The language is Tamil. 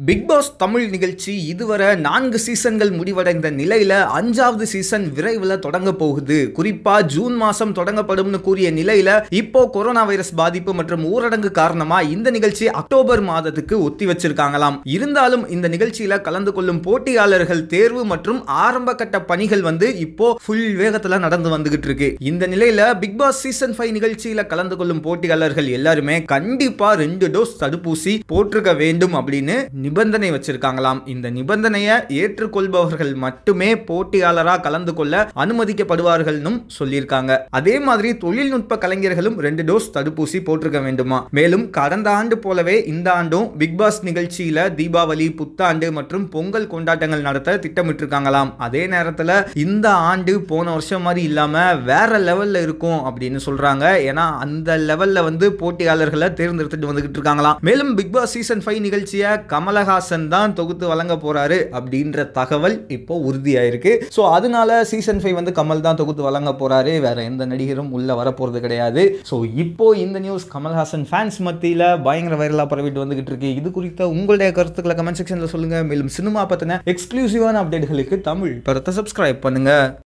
பிக் பாஸ் தமிழ் நிகழ்ச்சி இதுவரை நான்கு சீசன்கள் முடிவடைந்த நிலையில அஞ்சாவது சீசன் விரைவில் தொடங்க போகுது குறிப்பா ஜூன் மாசம் தொடங்கப்படும்னு கூறிய நிலையில இப்போ கொரோனா வைரஸ் பாதிப்பு மற்றும் ஊரடங்கு காரணமா இந்த நிகழ்ச்சி அக்டோபர் மாதத்துக்கு ஒத்தி வச்சிருக்காங்களாம் இருந்தாலும் இந்த நிகழ்ச்சியில கலந்து கொள்ளும் போட்டியாளர்கள் தேர்வு மற்றும் ஆரம்ப கட்ட பணிகள் வந்து இப்போ ஃபுல் வேகத்துல நடந்து வந்துகிட்டு இருக்கு இந்த நிலையில பிக் பாஸ் சீசன் ஃபைவ் நிகழ்ச்சியில கலந்து கொள்ளும் போட்டியாளர்கள் எல்லாருமே கண்டிப்பா ரெண்டு டோஸ் தடுப்பூசி போட்டிருக்க வேண்டும் அப்படின்னு நிபந்தனை வச்சிருக்காங்களாம் இந்த நிபந்தனையை ஏற்றுக்கொள்பவர்கள் மட்டுமே போட்டியாளரா கலந்து கொள்ள அனுமதிக்கப்படுவார்கள்னு சொல்லியிருக்காங்க அதே மாதிரி தொழில்நுட்ப கலைஞர்களும் ரெண்டு டோஸ் தடுப்பூசி போட்டிருக்க வேண்டுமா மேலும் கடந்த ஆண்டு போலவே இந்த ஆண்டும் பிக் பாஸ் நிகழ்ச்சியில தீபாவளி புத்தாண்டு மற்றும் பொங்கல் கொண்டாட்டங்கள் நடத்த திட்டமிட்டிருக்காங்களாம் அதே நேரத்துல இந்த ஆண்டு போன வருஷம் மாதிரி இல்லாம வேற லெவல்ல இருக்கும் அப்படின்னு சொல்றாங்க ஏன்னா அந்த லெவல்ல வந்து போட்டியாளர்களை தேர்ந்தெடுத்துட்டு வந்துகிட்டு இருக்காங்களாம் மேலும் பிக் பாஸ் சீசன் ஃபைவ் நிகழ்ச்சியை கமலஹாசன் தான் தொகுத்து வழங்க போறாரு அப்படின்ற தகவல் இப்போ உறுதியாயிருக்கு ஸோ அதனால சீசன் ஃபைவ் வந்து கமல் தான் தொகுத்து வழங்க போறாரு வேற எந்த நடிகரும் உள்ள வரப்போறது கிடையாது ஸோ இப்போ இந்த நியூஸ் கமல்ஹாசன் ஃபேன்ஸ் மத்தியில பயங்கர வைரலா பரவிட்டு வந்துகிட்டு இருக்கு இது குறித்த உங்களுடைய கருத்துக்களை கமெண்ட் செக்ஷன்ல சொல்லுங்க மேலும் சினிமா பத்தின எக்ஸ்க்ளூசிவான அப்டேட்களுக்கு தமிழ் படத்தை சப்ஸ்கிரைப் பண்ணுங்க